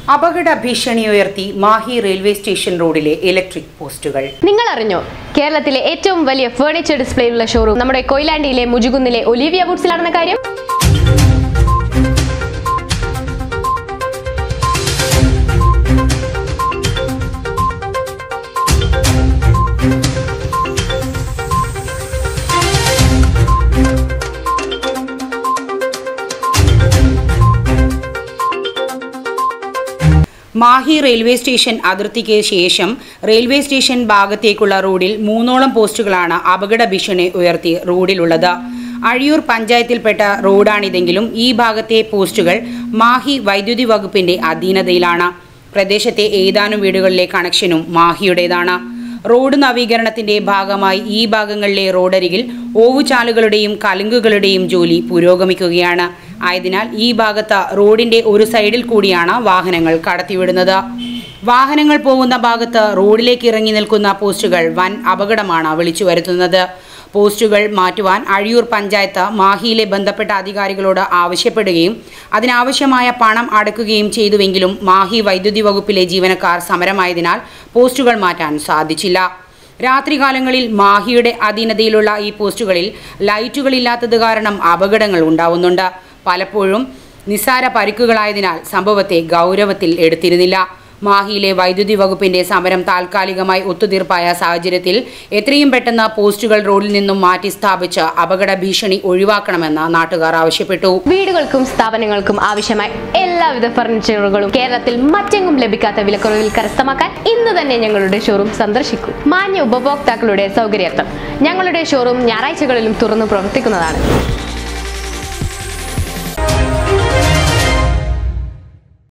അപകട ഭീഷണി ഉയർത്തി മാഹി റെയിൽവേ സ്റ്റേഷൻ റോഡിലെ ഇലക്ട്രിക് പോസ്റ്റുകൾ നിങ്ങൾ അറിഞ്ഞോ കേരളത്തിലെ ഏറ്റവും വലിയ ഫേർണിച്ചർ ഡിസ്പ്ലേ ഉള്ള ഷോറൂം നമ്മുടെ കൊയിലാണ്ടിയിലെ മുജുകുന്നിലെ ഒലിവിയ ബുട്സിലാണെന്ന കാര്യം മാഹി റെയിൽവേ സ്റ്റേഷൻ അതിർത്തിക്ക് ശേഷം റെയിൽവേ സ്റ്റേഷൻ ഭാഗത്തേക്കുള്ള റോഡിൽ മൂന്നോളം പോസ്റ്റുകളാണ് അപകട ഭീഷണി ഉയർത്തി റോഡിലുള്ളത് അഴിയൂർ പഞ്ചായത്തിൽപ്പെട്ട റോഡാണിതെങ്കിലും ഈ ഭാഗത്തെ പോസ്റ്റുകൾ മാഹി വൈദ്യുതി വകുപ്പിന്റെ അധീനതയിലാണ് പ്രദേശത്തെ ഏതാനും വീടുകളിലെ കണക്ഷനും മാഹിയുടേതാണ് റോഡ് നവീകരണത്തിന്റെ ഭാഗമായി ഈ ഭാഗങ്ങളിലെ റോഡരികിൽ ഓവുചാലുകളുടെയും കലുങ്കുകളുടെയും ജോലി പുരോഗമിക്കുകയാണ് ആയതിനാൽ ഈ ഭാഗത്ത് റോഡിന്റെ ഒരു സൈഡിൽ കൂടിയാണ് വാഹനങ്ങൾ കടത്തിവിടുന്നത് വാഹനങ്ങൾ പോകുന്ന ഭാഗത്ത് റോഡിലേക്ക് ഇറങ്ങി നിൽക്കുന്ന പോസ്റ്റുകൾ വൻ അപകടമാണ് വിളിച്ചു വരുത്തുന്നത് പോസ്റ്റുകൾ മാറ്റുവാൻ അഴിയൂർ പഞ്ചായത്ത് മാഹിയിലെ ബന്ധപ്പെട്ട അധികാരികളോട് ആവശ്യപ്പെടുകയും അതിനാവശ്യമായ പണം അടക്കുകയും ചെയ്തുവെങ്കിലും മാഹി വൈദ്യുതി വകുപ്പിലെ ജീവനക്കാർ സമരമായതിനാൽ പോസ്റ്റുകൾ മാറ്റാൻ സാധിച്ചില്ല രാത്രികാലങ്ങളിൽ മാഹിയുടെ അധീനതയിലുള്ള ഈ പോസ്റ്റുകളിൽ ലൈറ്റുകളില്ലാത്തത് കാരണം അപകടങ്ങൾ ഉണ്ടാവുന്നുണ്ട് പലപ്പോഴും നിസ്സാര പരിക്കുകളായതിനാൽ സംഭവത്തെ ഗൗരവത്തിൽ എടുത്തിരുന്നില്ല മാഹിയിലെ വൈദ്യുതി വകുപ്പിന്റെ സമരം താൽക്കാലികമായി ഒത്തുതീർപ്പായ സാഹചര്യത്തിൽ എത്രയും പെട്ടെന്ന് പോസ്റ്റുകൾ റോഡിൽ നിന്നും മാറ്റി സ്ഥാപിച്ച് അപകട ഭീഷണി ഒഴിവാക്കണമെന്ന് നാട്ടുകാർ ആവശ്യപ്പെട്ടു വീടുകൾക്കും സ്ഥാപനങ്ങൾക്കും ആവശ്യമായ എല്ലാവിധ ഫർണിച്ചറുകളും കേരളത്തിൽ മറ്റെങ്ങും ലഭിക്കാത്ത വിലക്കുറവിൽ കരസ്ഥമാക്കാൻ ഇന്ന് തന്നെ ഞങ്ങളുടെ ഷോറൂം സന്ദർശിക്കൂ മാന്യ ഉപഭോക്താക്കളുടെ സൗകര്യാർത്ഥം ഞങ്ങളുടെ ഷോറൂം ഞായറാഴ്ചകളിലും തുറന്നു പ്രവർത്തിക്കുന്നതാണ്